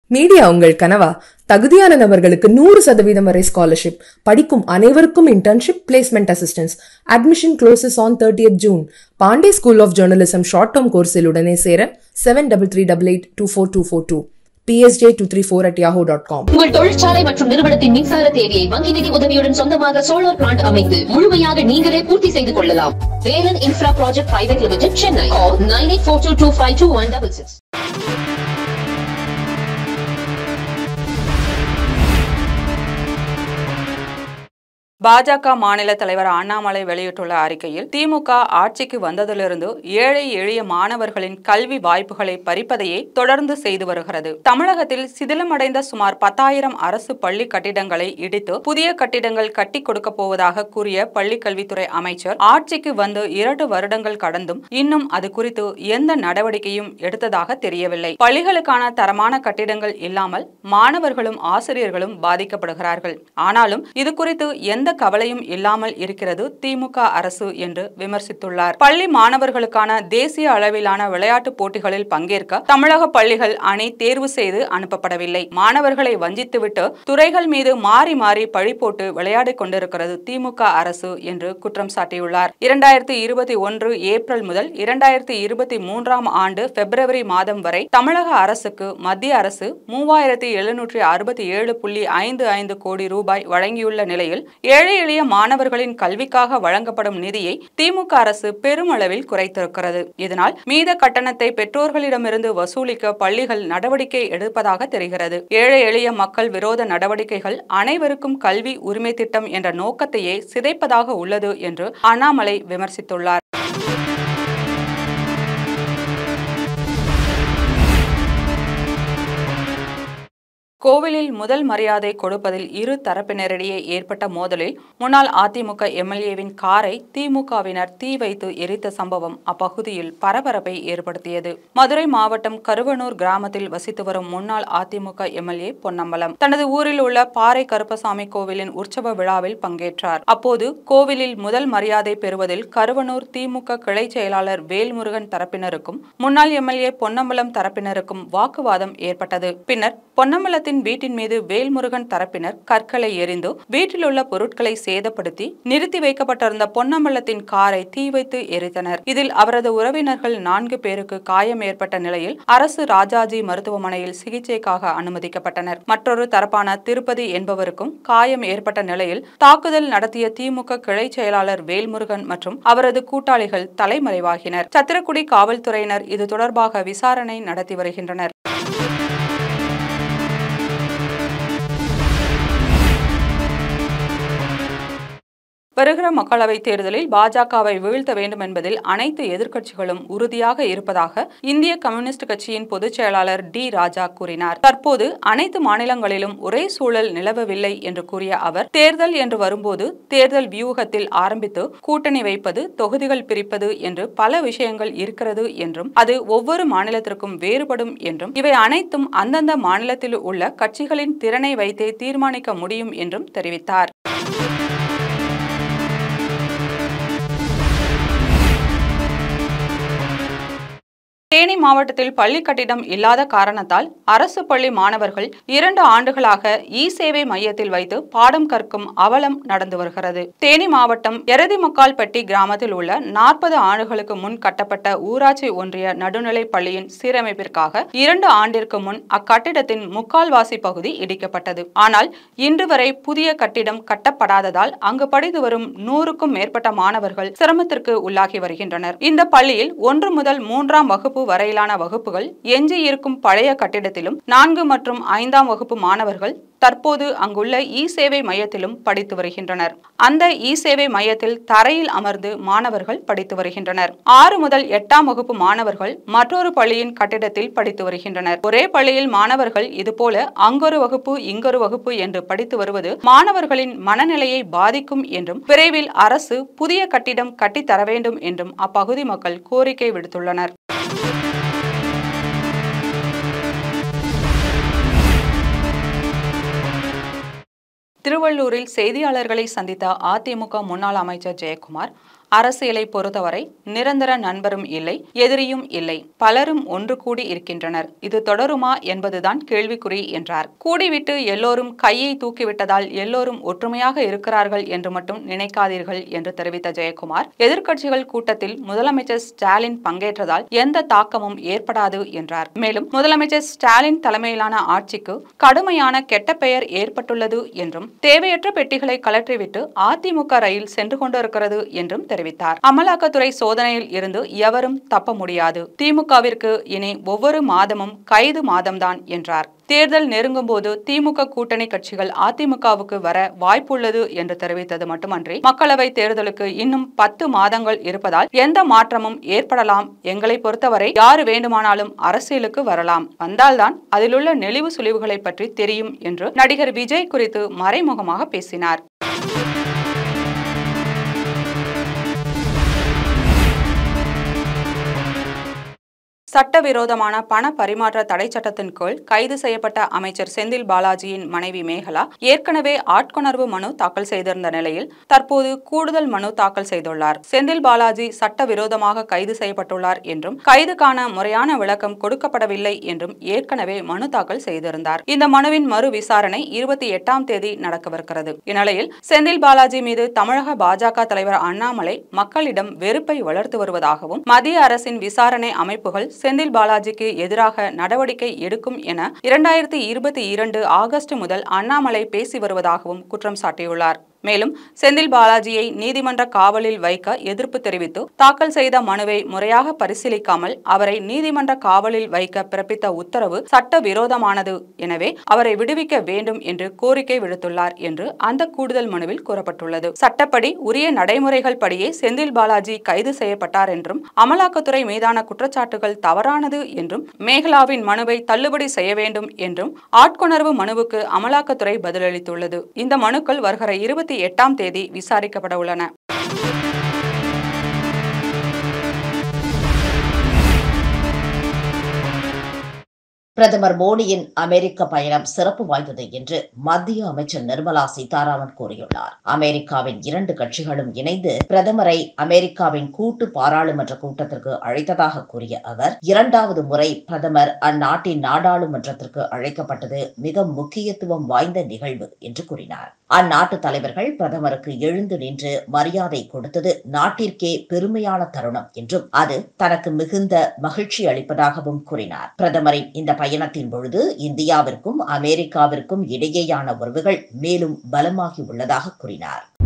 media உங்கள் கனவா தகுதியான நபர்களுக்கு நூறு சதவீதம் வரை ஸ்காலர்ஷிப் படிக்கும் அனைவருக்கும் internship placement assistance admission closes on thirtieth June Pandey school of journalism short term கோர்ஸில் உடனே சேர seven double three double eight two four two four two PSJ two three four at Yahoo dot com உங்கள் தொழிற்சாலை மற்றும் நிறுவனத்தின் மின்சார தேவையை வங்கி நிதி உதவியுடன் சொந்தமாக சோலார் பிளான்ட் அமைத்து முழுமையாக நீங்களே பூர்த்தி செய்து கொள்ளலாம் Velan infra project private limited Chennai nine eight four two two five two one double six பாஜக மாநில தலைவர் அண்ணாமலை வெளியிட்டுள்ள அறிக்கையில் திமுக ஆட்சிக்கு வந்ததிலிருந்து ஏழை எளிய மாணவர்களின் கல்வி வாய்ப்புகளை பறிப்பதையே தொடர்ந்து செய்து வருகிறது தமிழகத்தில் சிதிலமடைந்த சுமார் பத்தாயிரம் அரசு பள்ளி கட்டிடங்களை இடித்து புதிய கட்டிடங்கள் கட்டி கொடுக்க போவதாக கூறிய பள்ளிக்கல்வித்துறை அமைச்சர் ஆட்சிக்கு வந்து இரண்டு வருடங்கள் கடந்தும் இன்னும் அது குறித்து எந்த நடவடிக்கையும் எடுத்ததாக தெரியவில்லை பள்ளிகளுக்கான தரமான கட்டிடங்கள் இல்லாமல் மாணவர்களும் ஆசிரியர்களும் பாதிக்கப்படுகிறார்கள் ஆனாலும் இது குறித்து எந்த கவலையும் இல்லாமல் இருக்கிறது திமுக அரசு என்று விமர்சித்துள்ளார் பள்ளி மாணவர்களுக்கான தேசிய அளவிலான விளையாட்டுப் போட்டிகளில் பங்கேற்க தமிழக பள்ளிகள் அணி தேர்வு செய்து அனுப்பப்படவில்லை மாணவர்களை வஞ்சித்துவிட்டு துறைகள் மீது மாறி மாறி பழி போட்டு விளையாடிக் கொண்டிருக்கிறது திமுக அரசு என்று குற்றம் சாட்டியுள்ளார் இரண்டாயிரத்தி இருபத்தி ஒன்று ஏப்ரல் முதல் இரண்டாயிரத்தி இருபத்தி மூன்றாம் ஆண்டு பிப்ரவரி மாதம் வரை தமிழக அரசுக்கு மத்திய அரசு மூவாயிரத்தி எழுநூற்றி அறுபத்தி ஏழு புள்ளி ஐந்து ஐந்து கோடி ரூபாய் வழங்கியுள்ள நிலையில் ஏழை எளிய மாணவர்களின் கல்விக்காக வழங்கப்படும் நிதியை திமுக அரசு பெருமளவில் குறைத்திருக்கிறது இதனால் மீத கட்டணத்தை பெற்றோர்களிடமிருந்து வசூலிக்க பள்ளிகள் நடவடிக்கை எடுப்பதாக தெரிகிறது ஏழை எளிய மக்கள் விரோத நடவடிக்கைகள் அனைவருக்கும் கல்வி உரிமை திட்டம் என்ற நோக்கத்தையே சிதைப்பதாக உள்ளது என்று அண்ணாமலை விமர்சித்துள்ளார் கோவிலில் முதல் மரியாதை கொடுப்பதில் இரு தரப்பினரிடையே ஏற்பட்ட மோதலில் முன்னாள் அதிமுக எம்எல்ஏவின் காரை திமுகவினர் தீ வைத்து எரித்த சம்பவம் அப்பகுதியில் பரபரப்பை ஏற்படுத்தியது மதுரை மாவட்டம் கருவனூர் கிராமத்தில் வசித்து வரும் முன்னாள் அதிமுக எம்எல்ஏ பொன்னம்பலம் தனது ஊரில் உள்ள பாறை கருப்பசாமி கோவிலின் உற்சவ விழாவில் பங்கேற்றார் அப்போது கோவிலில் முதல் மரியாதை பெறுவதில் கருவனூர் திமுக கிளை செயலாளர் வேல்முருகன் தரப்பினருக்கும் முன்னாள் எம்எல்ஏ பொன்னம்பலம் தரப்பினருக்கும் வாக்குவாதம் ஏற்பட்டது பின்னர் பொன்னம்பலத்தின் வீட்டின் மீது வேல்முருகன் தரப்பினர் கற்களை எறிந்து வீட்டில் உள்ள பொருட்களை சேதப்படுத்தி நிறுத்தி வைக்கப்பட்டிருந்த பொன்னம்பலத்தின் காரை தீ வைத்து எரித்தனர் இதில் அவரது உறவினர்கள் நான்கு பேருக்கு காயம் ஏற்பட்ட நிலையில் அரசு ராஜாஜி மருத்துவமனையில் சிகிச்சைக்காக அனுமதிக்கப்பட்டனர் மற்றொரு தரப்பான திருப்பதி என்பவருக்கும் காயம் ஏற்பட்ட நிலையில் தாக்குதல் நடத்திய திமுக கிளை செயலாளர் வேல்முருகன் மற்றும் அவரது கூட்டாளிகள் தலைமறைவாகினர் சத்திரக்குடி காவல்துறையினர் இது தொடர்பாக விசாரணை நடத்தி வருகின்றனர் வருகிற மக்களவைத் தேர்தலில் பாஜகவை வீழ்த்த வேண்டும் என்பதில் அனைத்து எதிர்க்கட்சிகளும் உறுதியாக இருப்பதாக இந்திய கம்யூனிஸ்ட் கட்சியின் பொதுச் செயலாளர் டி ராஜா கூறினார் தற்போது அனைத்து மாநிலங்களிலும் ஒரே சூழல் நிலவவில்லை என்று கூறிய அவர் தேர்தல் என்று வரும்போது தேர்தல் வியூகத்தில் ஆரம்பித்து கூட்டணி வைப்பது தொகுதிகள் பிரிப்பது என்று பல விஷயங்கள் இருக்கிறது என்றும் அது ஒவ்வொரு மாநிலத்திற்கும் வேறுபடும் என்றும் இவை அனைத்தும் அந்தந்த மாநிலத்தில் உள்ள கட்சிகளின் திறனை வைத்தே தீர்மானிக்க முடியும் என்றும் தெரிவித்தார் தேனி மாவட்டத்தில் பள்ளி கட்டிடம் இல்லாத காரணத்தால் அரசு பள்ளி மாணவர்கள் இரண்டு ஆண்டுகளாக இ சேவை மையத்தில் வைத்து பாடம் கற்கும் அவலம் நடந்து வருகிறது தேனி மாவட்டம் எரதிமுக்கால்பட்டி கிராமத்தில் உள்ள நாற்பது ஆண்டுகளுக்கு முன் கட்டப்பட்ட ஊராட்சி ஒன்றிய நடுநிலைப் பள்ளியின் சீரமைப்பிற்காக இரண்டு ஆண்டிற்கு முன் அக்கட்டிடத்தின் முக்கால்வாசி பகுதி இடிக்கப்பட்டது ஆனால் இன்று வரை புதிய கட்டிடம் கட்டப்படாததால் அங்கு படித்து வரும் நூறுக்கும் மேற்பட்ட மாணவர்கள் சிரமத்திற்கு உள்ளாகி வருகின்றனர் இந்த பள்ளியில் ஒன்று முதல் மூன்றாம் வகுப்பு வகுப்பு வரையிலான வகுப்புகள் எஞ்சி இருக்கும் பழைய கட்டிடத்திலும் நான்கு மற்றும் ஐந்தாம் வகுப்பு மாணவர்கள் தற்போது அங்குள்ள இ சேவை மையத்திலும் படித்து வருகின்றனர் அந்த இ சேவை மையத்தில் தரையில் அமர்ந்து மாணவர்கள் படித்து வருகின்றனர் ஆறு முதல் எட்டாம் வகுப்பு மாணவர்கள் மற்றொரு பள்ளியின் கட்டிடத்தில் படித்து வருகின்றனர் ஒரே பள்ளியில் மாணவர்கள் இதுபோல அங்கொரு வகுப்பு இங்கொரு வகுப்பு என்று படித்து வருவது மாணவர்களின் மனநிலையை பாதிக்கும் என்றும் விரைவில் அரசு புதிய கட்டிடம் கட்டித்தர வேண்டும் என்றும் அப்பகுதி மக்கள் கோரிக்கை விடுத்துள்ளனர் திருவள்ளூரில் செய்தியாளர்களை சந்தித்த அதிமுக முன்னாள் அமைச்சர் ஜெயக்குமார் அரசியலை பொறுத்தவரை நிரந்தர நண்பரும் இல்லை எதிரியும் இல்லை பலரும் ஒன்று கூடி இருக்கின்றனர் இது தொடருமா என்பதுதான் கேள்விக்குறி என்றார் கூடிவிட்டு எல்லோரும் கையை தூக்கிவிட்டதால் எல்லோரும் ஒற்றுமையாக இருக்கிறார்கள் என்று மட்டும் நினைக்காதீர்கள் என்று தெரிவித்த ஜெயக்குமார் எதிர்க்கட்சிகள் கூட்டத்தில் முதலமைச்சர் ஸ்டாலின் பங்கேற்றதால் எந்த தாக்கமும் ஏற்படாது என்றார் மேலும் முதலமைச்சர் ஸ்டாலின் தலைமையிலான ஆட்சிக்கு கடுமையான கெட்ட பெயர் ஏற்பட்டுள்ளது என்றும் தேவையற்ற பெட்டிகளை கலற்றிவிட்டு அதிமுக ரயில் சென்று கொண்டிருக்கிறது என்றும் தெரிவித்தார் அமலாக்கத்துறை சோதனையில் இருந்து எவரும் தப்ப முடியாது திமுகவிற்கு இனி ஒவ்வொரு மாதமும் கைது மாதம்தான் என்றார் தேர்தல் நெருங்கும் போது திமுக கூட்டணி கட்சிகள் அதிமுகவுக்கு வர வாய்ப்புள்ளது என்று தெரிவித்தது மட்டுமன்றி மக்களவை தேர்தலுக்கு இன்னும் பத்து மாதங்கள் இருப்பதால் எந்த மாற்றமும் ஏற்படலாம் எங்களை பொறுத்தவரை யாரு வேண்டுமானாலும் அரசியலுக்கு வரலாம் வந்தால்தான் அதிலுள்ள நெளிவு சுழிவுகளை பற்றி தெரியும் என்று நடிகர் விஜய் குறித்து மறைமுகமாக பேசினார் சட்டவிரோதமான பண பரிமாற்ற தடை சட்டத்தின் கீழ் கைது செய்யப்பட்ட அமைச்சர் செந்தில் பாலாஜியின் மனைவி மேகலா ஏற்கனவே ஆட்கொணர்வு மனு தாக்கல் செய்திருந்த நிலையில் தற்போது கூடுதல் மனு தாக்கல் செய்துள்ளார் செந்தில் பாலாஜி சட்டவிரோதமாக கைது செய்யப்பட்டுள்ளார் என்றும் கைதுக்கான முறையான விளக்கம் கொடுக்கப்படவில்லை என்றும் ஏற்கனவே மனு தாக்கல் செய்திருந்தார் இந்த மனுவின் மறு விசாரணை இருபத்தி எட்டாம் தேதி நடக்கவிருக்கிறது இந்நிலையில் செந்தில் பாலாஜி மீது தமிழக பாஜக தலைவர் அண்ணாமலை மக்களிடம் வெறுப்பை வளர்த்து வருவதாகவும் மத்திய அரசின் விசாரணை அமைப்புகள் செந்தில் பாலாஜிக்கு எதிராக நடவடிக்கை எடுக்கும் என இரண்டாயிரத்தி இருபத்தி இரண்டு ஆகஸ்ட் முதல் அண்ணாமலை பேசி வருவதாகவும் குற்றம் சாட்டியுள்ளார் மேலும் செந்தில் பாலாஜியை நீதிமன்ற காவலில் வைக்க எதிர்ப்பு தெரிவித்து தாக்கல் செய்த மனுவை முறையாக பரிசீலிக்காமல் அவரை நீதிமன்ற காவலில் வைக்க பிறப்பித்த உத்தரவு சட்ட விரோதமானது எனவே அவரை விடுவிக்க வேண்டும் என்று கோரிக்கை விடுத்துள்ளார் என்று அந்த கூடுதல் மனுவில் கூறப்பட்டுள்ளது சட்டப்படி உரிய நடைமுறைகள் படியே செந்தில் பாலாஜி கைது செய்யப்பட்டார் என்றும் அமலாக்கத்துறை மீதான குற்றச்சாட்டுகள் தவறானது என்றும் மேகலாவின் மனுவை தள்ளுபடி செய்ய வேண்டும் என்றும் ஆட்கொணர்வு மனுவுக்கு அமலாக்கத்துறை பதிலளித்துள்ளது இந்த மனுக்கள் வருகிற இருபத்தி எட்டாம் தேதி விசாரிக்கப்பட உள்ளன பிரதமர் மோடியின் அமெரிக்க பயணம் சிறப்பு வாய்ந்தது என்று மத்திய அமைச்சர் நிர்மலா சீதாராமன் கூறியுள்ளார் அமெரிக்காவின் இரண்டு கட்சிகளும் இணைந்து பிரதமரை அமெரிக்காவின் கூட்டு பாராளுமன்ற கூட்டத்திற்கு அழைத்ததாக கூறிய அவர் இரண்டாவது முறை பிரதமர் அந்நாட்டின் நாடாளுமன்றத்திற்கு அழைக்கப்பட்டது மிக முக்கியத்துவம் வாய்ந்த நிகழ்வு என்று கூறினார் அந்நாட்டு தலைவர்கள் பிரதமருக்கு எழுந்து நின்று மரியாதை கொடுத்தது நாட்டிற்கே பெருமையான தருணம் என்றும் அது தனக்கு மிகுந்த மகிழ்ச்சி அளிப்பதாகவும் கூறினார் பிரதமரின் இந்த பயணத்தின் பொழுது இந்தியாவிற்கும் அமெரிக்காவிற்கும் இடையேயான உறவுகள் மேலும் பலமாகி உள்ளதாக கூறினார்